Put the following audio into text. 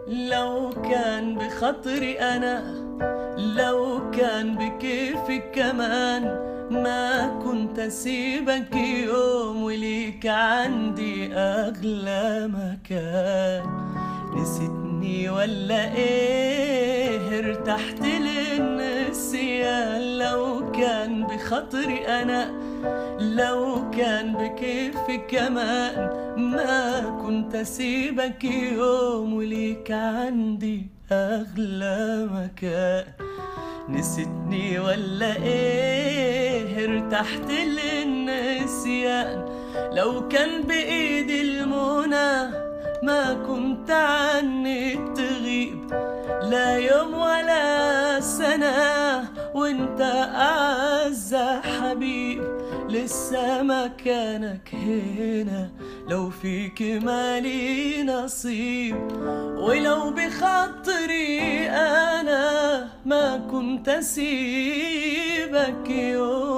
لو كان بخاطري أنا لو كان بكيفك كمان ما كنت أسيبك يوم وليك عندي أغلى مكان نسيتني ولا إيه ارتحت للنسيان لو كان بخاطري أنا لو كان بكيفي كمان ما كنت أسيبك يوم وليك عندي أغلى مكان نسيتني ولا إيه ارتحت للنسيان لو كان بإيدي المنى ما كنت عني تغيب لا يوم ولا سنة وانت أعز حبيب لسه مكانك هنا لو فيك مالي نصيب ولو بخاطري أنا ما كنت أسيبك يوم